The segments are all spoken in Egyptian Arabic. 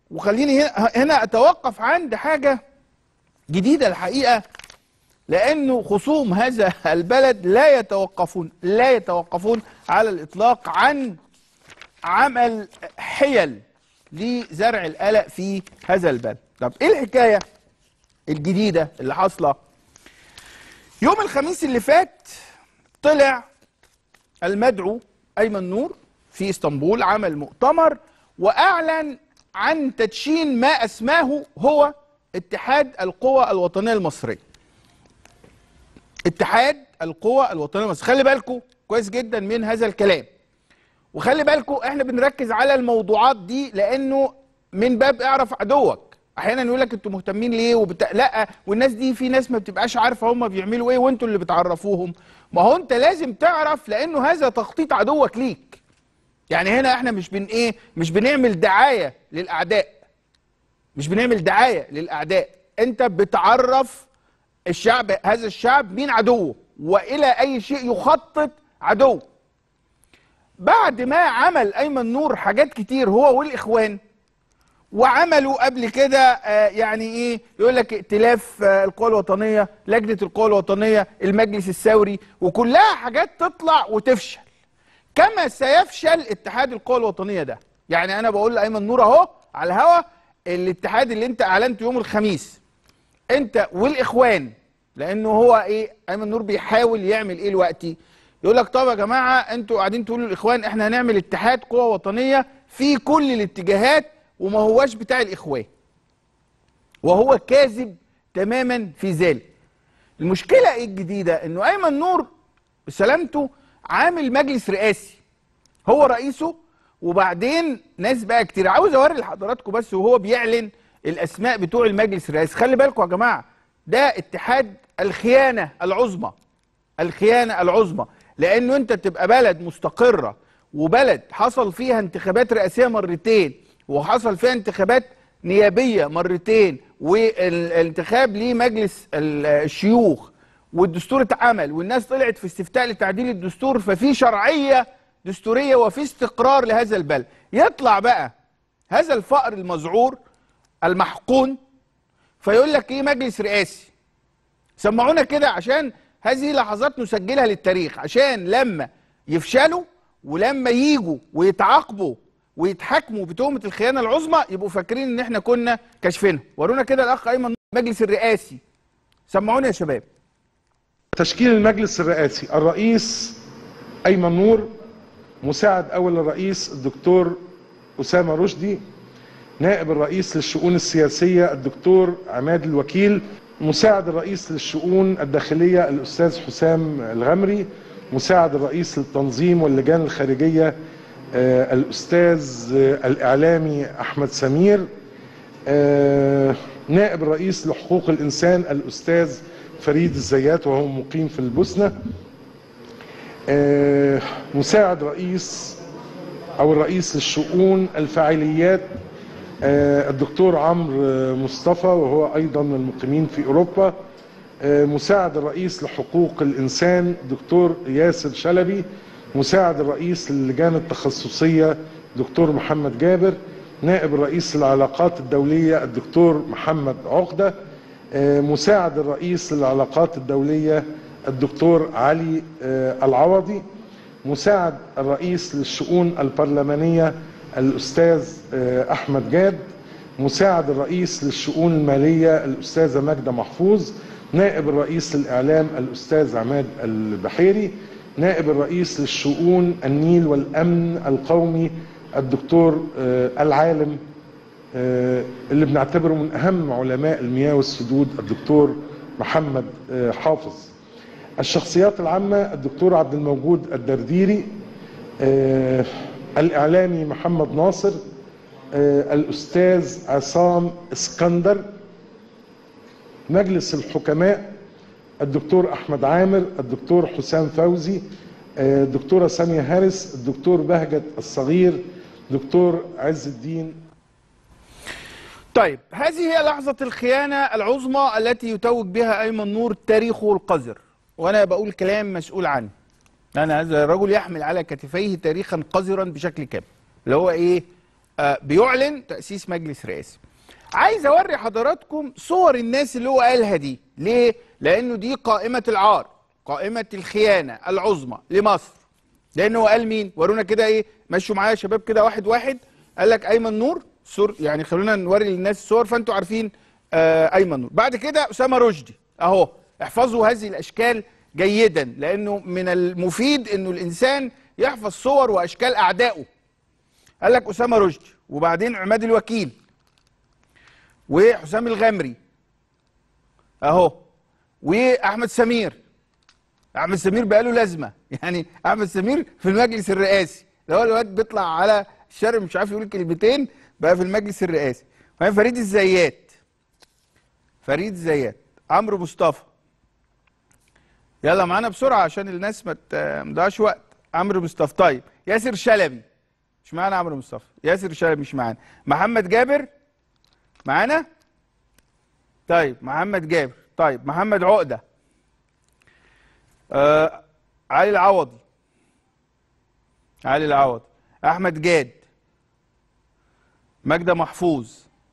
وخليني هنا هنا اتوقف عند حاجه جديده الحقيقه لانه خصوم هذا البلد لا يتوقفون لا يتوقفون على الاطلاق عن عمل حيل لزرع القلق في هذا البلد طب ايه الحكايه الجديده اللي حاصله يوم الخميس اللي فات طلع المدعو ايمن نور في اسطنبول عمل مؤتمر واعلن عن تدشين ما اسماه هو اتحاد القوى الوطنيه المصريه اتحاد القوى الوطنيه المصريه خلي بالكم كويس جدا من هذا الكلام وخلي بالكم احنا بنركز على الموضوعات دي لانه من باب اعرف عدوك احيانا يقول لك انتوا مهتمين ليه وبت... لا والناس دي في ناس ما بتبقاش عارفه هم بيعملوا ايه وانتوا اللي بتعرفوهم ما هو انت لازم تعرف لانه هذا تخطيط عدوك ليك يعني هنا احنا مش بن ايه مش بنعمل دعايه للاعداء مش بنعمل دعايه للاعداء انت بتعرف الشعب هذا الشعب مين عدوه والى اي شيء يخطط عدو بعد ما عمل ايمن نور حاجات كتير هو والاخوان وعملوا قبل كده آه، يعني ايه يقول لك ائتلاف آه، القوى الوطنيه لجنه القوى الوطنيه المجلس الثوري وكلها حاجات تطلع وتفشل كما سيفشل اتحاد القوى الوطنيه ده يعني انا بقول لايمن نور اهو على الهوا الاتحاد اللي انت اعلنته يوم الخميس انت والاخوان لانه هو ايه ايمن نور بيحاول يعمل ايه دلوقتي يقول لك طب يا جماعه انتوا قاعدين تقولوا للاخوان احنا هنعمل اتحاد قوى وطنيه في كل الاتجاهات وما هواش بتاع الاخوان وهو كاذب تماما في ذلك المشكله ايه الجديده انه ايمن نور بسلامته عامل مجلس رئاسي هو رئيسه وبعدين ناس بقى كتير عاوز اوري لحضراتكم بس وهو بيعلن الاسماء بتوع المجلس الرئاسي خلي بالكم يا جماعه ده اتحاد الخيانه العظمى الخيانه العظمى لانه انت تبقى بلد مستقره وبلد حصل فيها انتخابات رئاسيه مرتين وحصل فيها انتخابات نيابيه مرتين والانتخاب لمجلس ال- الشيوخ والدستور اتعمل والناس طلعت في استفتاء لتعديل الدستور ففي شرعيه دستوريه وفي استقرار لهذا البلد يطلع بقى هذا الفقر المذعور المحقون فيقول لك ايه مجلس رئاسي سمعونا كده عشان هذه لحظات نسجلها للتاريخ عشان لما يفشلوا ولما يجوا ويتعاقبوا ويتحاكموا بتهمه الخيانه العظمى يبقوا فاكرين ان احنا كنا كاشفينها ورونا كده الاخ ايمن المجلس الرئاسي سمعونا يا شباب تشكيل المجلس الرئاسي الرئيس أيمن نور مساعد أول الرئيس الدكتور أسامة رشدي نائب الرئيس للشؤون السياسية الدكتور عماد الوكيل مساعد الرئيس للشؤون الداخلية الأستاذ حسام الغمري مساعد الرئيس للتنظيم واللجان الخارجية آه، الأستاذ آه، الإعلامي أحمد سمير آه، نائب الرئيس لحقوق الإنسان الأستاذ فريد الزيات وهو مقيم في البوسنة آه، مساعد رئيس أو الرئيس للشؤون الفاعليات آه، الدكتور عمرو آه، مصطفى وهو أيضا من المقيمين في أوروبا آه، مساعد الرئيس لحقوق الإنسان دكتور ياسر شلبي مساعد الرئيس للجان التخصصية دكتور محمد جابر نائب الرئيس للعلاقات الدولية الدكتور محمد عقدة آه، مساعد الرئيس للعلاقات الدولية الدكتور علي آه، العوضي مساعد الرئيس للشؤون البرلمانية الأستاذ آه، أحمد جاد مساعد الرئيس للشؤون المالية الأستاذة ماجدة محفوظ نائب الرئيس للإعلام الأستاذ عماد البحيري نائب الرئيس للشؤون النيل والأمن القومي الدكتور آه، العالم آه، اللي بنعتبره من أهم علماء المياه والسدود الدكتور محمد آه، حافظ الشخصيات العامة الدكتور عبد الموجود الدرديري آه، الإعلامي محمد ناصر آه، الأستاذ عصام اسكندر مجلس الحكماء الدكتور أحمد عامر الدكتور حسام فوزي آه، الدكتورة سامية هارس الدكتور بهجت الصغير دكتور عز الدين طيب هذه هي لحظة الخيانة العظمى التي يتوج بها أيمن نور تاريخه القذر وأنا بقول كلام مسؤول عنه أنا هذا الرجل يحمل على كتفيه تاريخا قذرا بشكل كامل اللي هو إيه آه، بيعلن تاسيس مجلس رئاسي عايز اوري حضراتكم صور الناس اللي هو قالها دي ليه لانه دي قائمه العار قائمه الخيانه العظمى لمصر لانه هو قال مين ورونا كده ايه مشوا معايا يا شباب كده واحد واحد قال لك ايمن نور صور يعني خلونا نوري للناس الصور فانتوا عارفين آه ايمن نور بعد كده اسامه رشدي اهو احفظوا هذه الاشكال جيدا لانه من المفيد انه الانسان يحفظ صور واشكال اعدائه قال لك اسامه رشدي وبعدين عماد الوكيل وحسام الغمري اهو واحمد سمير احمد سمير بقى له لازمه يعني احمد سمير في المجلس الرئاسي ده هو الواد بيطلع على الشارع مش عارف يقول كلمتين بقى في المجلس الرئاسي وبعدين فريد الزيات فريد الزيات عمرو مصطفى يلا معانا بسرعه عشان الناس ما ت- ما تضيعش وقت عمرو مصطفى طيب ياسر شلبي مش معانا عمرو مصطفى ياسر شلبي مش معانا محمد جابر معانا طيب محمد جابر طيب محمد عقده آه علي العوضي علي العوضي احمد جاد ماجده محفوظ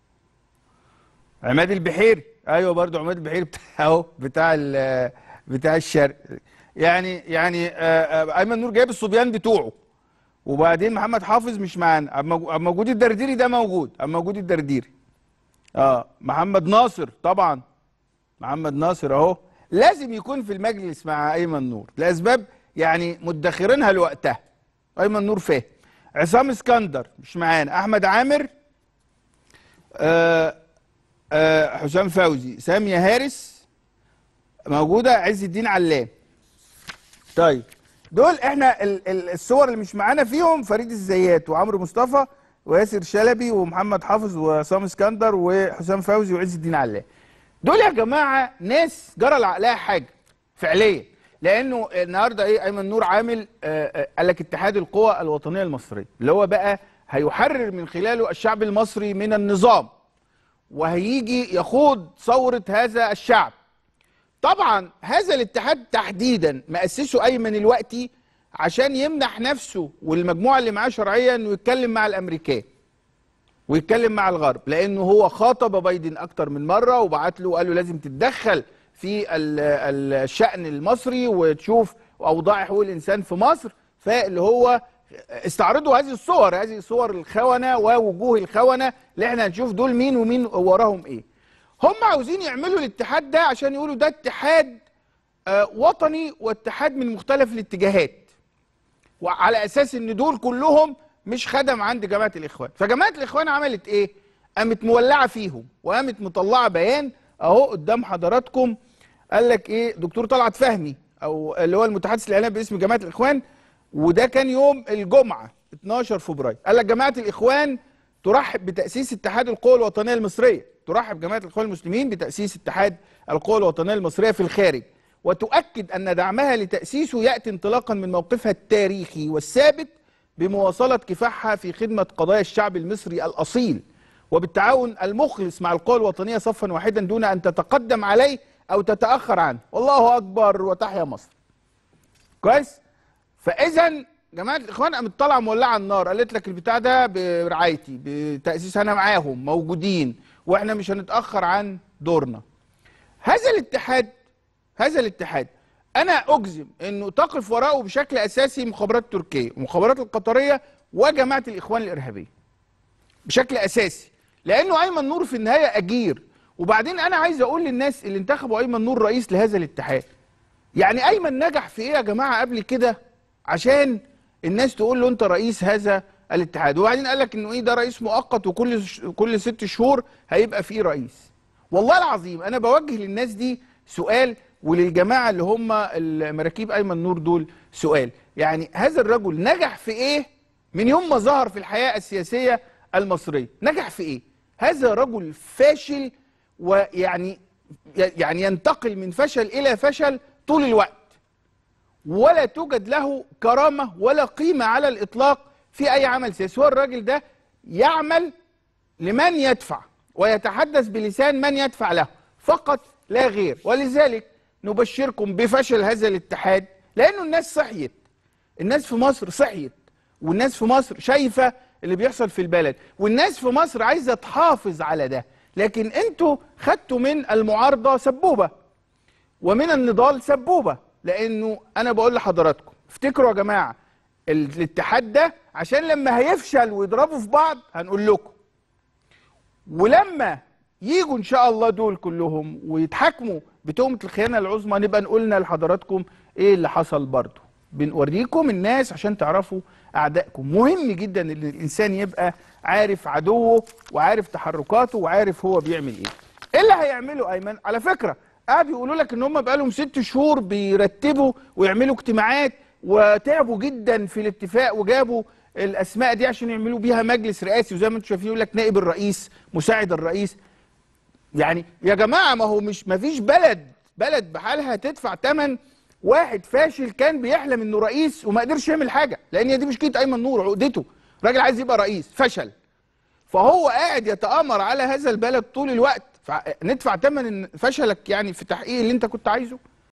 عماد البحيري ايوه برضو عماد البحيري بتاع اهو بتاع ال- بتاع الشرق يعني يعني آه، آه، ايمن نور جايب الصبيان بتوعه وبعدين محمد حافظ مش معانا عبد الموجو- عبد موجود الدرديري ده موجود عبد موجود الدرديري اه محمد ناصر طبعا محمد ناصر اهو لازم يكون في المجلس مع ايمن نور لاسباب يعني مدخرينها لوقتها ايمن نور فاهم عصام اسكندر مش معانا احمد عامر آه آه حسام فوزي ساميه هارس موجوده عز الدين علام طيب دول احنا ال- ال- الصور اللي مش معانا فيهم فريد الزيات وعمرو مصطفى وياسر شلبي ومحمد حافظ وعصام اسكندر وحسام فوزي وعز الدين علام دول يا جماعه ناس جرى لعقلها حاجه فعليا لانه النهارده ايه ايمن نور عامل آه، آه، قال لك اتحاد القوى الوطنيه المصريه اللي هو بقى هيحرر من خلاله الشعب المصري من النظام وهيجي يخوض ثوره هذا الشعب طبعا هذا الاتحاد تحديدا مؤسسه ايمن الوقتي عشان يمنح نفسه والمجموعه اللي معاه شرعيا انه يتكلم مع الامريكان ويتكلم مع الغرب لانه هو خاطب بايدن اكتر من مره وبعت له وقال له لازم تتدخل في ال- ال- الشان المصري وتشوف اوضاع حقوق الانسان في مصر فاللي هو استعرضوا هذه الصور هذه صور الخونه ووجوه الخونه اللي احنا هنشوف دول مين ومين وراهم ايه هم عاوزين يعملوا الاتحاد ده عشان يقولوا ده اتحاد آه، وطني واتحاد من مختلف الاتجاهات وعلى اساس ان دول كلهم مش خدم عند جماعه الاخوان فجماعه الاخوان عملت ايه قامت مولعه فيهم وقامت مطلعه بيان اهو قدام حضراتكم قال لك ايه دكتور طلعت فهمي او اللي هو المتحدث الاعلامي باسم جماعه الاخوان وده كان يوم الجمعه 12 فبراير قال لك جماعه الاخوان ترحب بتاسيس اتحاد القوى الوطنيه المصريه ترحب جماعه الاخوان المسلمين بتاسيس اتحاد القوى الوطنيه المصريه في الخارج وتؤكد ان دعمها لتاسيسه ياتي انطلاقا من موقفها التاريخي والثابت بمواصله كفاحها في خدمه قضايا الشعب المصري الاصيل وبالتعاون المخلص مع القوى الوطنيه صفا واحدا دون ان تتقدم عليه او تتاخر عنه والله اكبر وتحيا مصر كويس فاذا جماعه الاخوان قامت طالعه مولعه النار قالت لك البتاع ده برعايتي بتاسيس انا معاهم موجودين واحنا مش هنتاخر عن دورنا هذا الاتحاد هذا الاتحاد انا اجزم انه تقف وراءه بشكل اساسي مخابرات تركيه والمخابرات القطريه وجماعه الاخوان الارهابيه بشكل اساسي لانه ايمن نور في النهايه اجير وبعدين انا عايز اقول للناس اللي انتخبوا ايمن نور رئيس لهذا الاتحاد يعني ايمن نجح في ايه يا جماعه قبل كده عشان الناس تقول له انت رئيس هذا الاتحاد وبعدين قال لك انه ايه ده رئيس مؤقت وكل ش- كل ست شهور هيبقى فيه رئيس والله العظيم انا بوجه للناس دي سؤال وللجماعه اللي هم المراكيب ايمن نور دول سؤال يعني هذا الرجل نجح في ايه من يوم ما ظهر في الحياه السياسيه المصريه نجح في ايه هذا رجل فاشل ويعني يعني ينتقل من فشل الى فشل طول الوقت ولا توجد له كرامه ولا قيمه على الاطلاق في اي عمل سياسي هو الراجل ده يعمل لمن يدفع ويتحدث بلسان من يدفع له فقط لا غير ولذلك نبشركم بفشل هذا الاتحاد لانه الناس صحيت الناس في مصر صحيت والناس في مصر شايفه اللي بيحصل في البلد والناس في مصر عايزه تحافظ على ده لكن انتوا خدتوا من المعارضه سبوبه ومن النضال سبوبه لانه انا بقول لحضراتكم افتكروا يا جماعه ال- الاتحاد ده عشان لما هيفشل ويضربوا في بعض هنقول لكم ولما يجوا ان شاء الله دول كلهم ويتحاكموا بتهمه الخيانه العظمى نبقى نقولنا لحضراتكم ايه اللي حصل برضه بنوريكم الناس عشان تعرفوا اعدائكم مهم جدا ان الانسان يبقى عارف عدوه وعارف تحركاته وعارف هو بيعمل ايه ايه اللي هيعمله ايمن على فكره قعدوا يقولوا لك ان هم بقالهم ست شهور بيرتبوا ويعملوا اجتماعات وتعبوا جدا في الاتفاق وجابوا الاسماء دي عشان يعملوا بيها مجلس رئاسي وزي ما انتم شايفين يقول لك نائب الرئيس مساعد الرئيس يعني يا جماعه ما هو مش ما فيش بلد بلد بحالها تدفع ثمن واحد فاشل كان بيحلم انه رئيس وما قدرش يعمل حاجه لان هي دي مشكله ايمن نور عقدته راجل عايز يبقى رئيس فشل فهو قاعد يتآمر على هذا البلد طول الوقت فندفع ثمن إن فشلك يعني في تحقيق اللي انت كنت عايزه